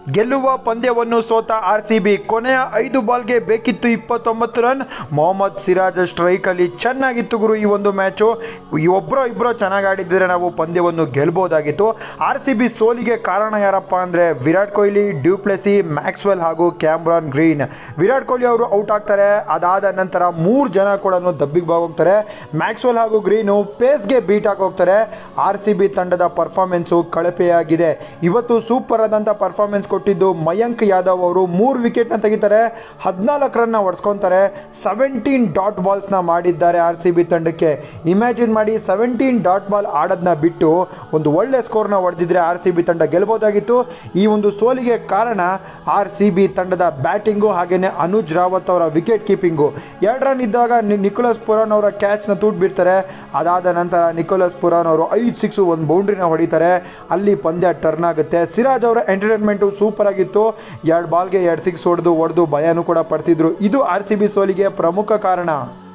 ಗೆಲ್ಲುವ ಪಂದ್ಯವನ್ನು ಸೋತ ಆರ್ ಸಿ ಬಿ ಕೊನೆಯ ಐದು ಬಾಲ್ಗೆ ಬೇಕಿತ್ತು ಇಪ್ಪತ್ತೊಂಬತ್ತು ರನ್ ಮೊಹಮ್ಮದ್ ಸಿರಾಜ್ ಸ್ಟ್ರೈಕಲ್ಲಿ ಚೆನ್ನಾಗಿತ್ತು ಗುರು ಈ ಒಂದು ಮ್ಯಾಚು ಈ ಒಬ್ಬರೋ ಇಬ್ಬರೋ ಚೆನ್ನಾಗಿ ಆಡಿದ್ದರೆ ನಾವು ಪಂದ್ಯವನ್ನು ಗೆಲ್ಬೋದಾಗಿತ್ತು ಆರ್ ಸಿ ಬಿ ಸೋಲಿಗೆ ಕಾರಣ ಯಾರಪ್ಪ ಅಂದರೆ ವಿರಾಟ್ ಕೊಹ್ಲಿ ಡ್ಯೂಪ್ಲೆಸಿ ಮ್ಯಾಕ್ಸ್ವೆಲ್ ಹಾಗೂ ಕ್ಯಾಮ್ರಾನ್ ಗ್ರೀನ್ ವಿರಾಟ್ ಕೊಹ್ಲಿ ಅವರು ಔಟ್ ಆಗ್ತಾರೆ ಅದಾದ ನಂತರ ಮೂರು ಜನ ಕೂಡ ದಬ್ಬಿಗೆ ಹೋಗ್ತಾರೆ ಮ್ಯಾಕ್ಸ್ವೆಲ್ ಹಾಗೂ ಗ್ರೀನು ಪೇಸ್ಗೆ ಬೀಟ್ ಹೋಗ್ತಾರೆ ಆರ್ ಸಿ ಬಿ ತಂಡದ ಪರ್ಫಾರ್ಮೆನ್ಸು ಕಳಪೆಯಾಗಿದೆ ಇವತ್ತು ಸೂಪರ್ ಆದಂಥ ಪರ್ಫಾರ್ಮೆನ್ಸ್ ಕೊಟ್ಟಿದ್ದು ಮಯಾಂಕ್ ಯಾದವ್ ಅವರು ಮೂರು ವಿಕೆಟ್ನ ತೆಗಿತಾರೆ ಹದಿನಾಲ್ಕು ರನ್ನ ಹೊಡ್ಸ್ಕೊತಾರೆ ಸೆವೆಂಟೀನ್ ಡಾಟ್ ಬಾಲ್ಸ್ನ ಮಾಡಿದ್ದಾರೆ ಆರ್ ಸಿ ಬಿ ತಂಡಕ್ಕೆ ಇಮ್ಯಾಜಿನ್ ಮಾಡಿ ಸೆವೆಂಟೀನ್ ಡಾಟ್ ಬಾಲ್ ಆಡೋದನ್ನ ಬಿಟ್ಟು ಒಂದು ಒಳ್ಳೆ ಸ್ಕೋರ್ನ ಹೊಡೆದಿದ್ರೆ ಆರ್ ಸಿ ಬಿ ತಂಡ ಗೆಲ್ಬೋದಾಗಿತ್ತು ಈ ಒಂದು ಸೋಲಿಗೆ ಕಾರಣ ಆರ್ ಸಿ ಬಿ ತಂಡದ ಬ್ಯಾಟಿಂಗು ಹಾಗೆಯೇ ಅನುಜ್ ರಾವತ್ ಅವರ ವಿಕೆಟ್ ಕೀಪಿಂಗು ಎರಡು ರನ್ ಇದ್ದಾಗ ನಿ- ನಿಕೋಲಸ್ ಪುರಾನ್ ಅವರ ಕ್ಯಾಚ್ನ ತೂಟ್ ಬಿಡ್ತಾರೆ ಅದಾದ ನಂತರ ನಿಕೋಲಸ್ ಪುರಾನ್ ಅವರು ಐದು ಸಿಕ್ಸು ಒಂದು ಬೌಂಡ್ರಿನ ಹೊಡಿತಾರೆ ಅಲ್ಲಿ ಪಂದ್ಯ ಟರ್ನ್ ಆಗುತ್ತೆ ಸಿರಾಜ್ ಅವರ ಎಂಟರ್ಟೈನ್ಮೆಂಟು ಸೂಪರ್ ಆಗಿತ್ತು ಎರಡು ಬಾಲ್ಗೆ ಎರಡು ಸಿಕ್ಸ್ ಹೊಡೆದು ಹೊಡೆದು ಭಯನೂ ಕೂಡ ಪಡ್ತಿದ್ರು ಇದು ಆರ್ ಸಿ ಬಿ ಸೋಲಿಗೆ ಪ್ರಮುಖ ಕಾರಣ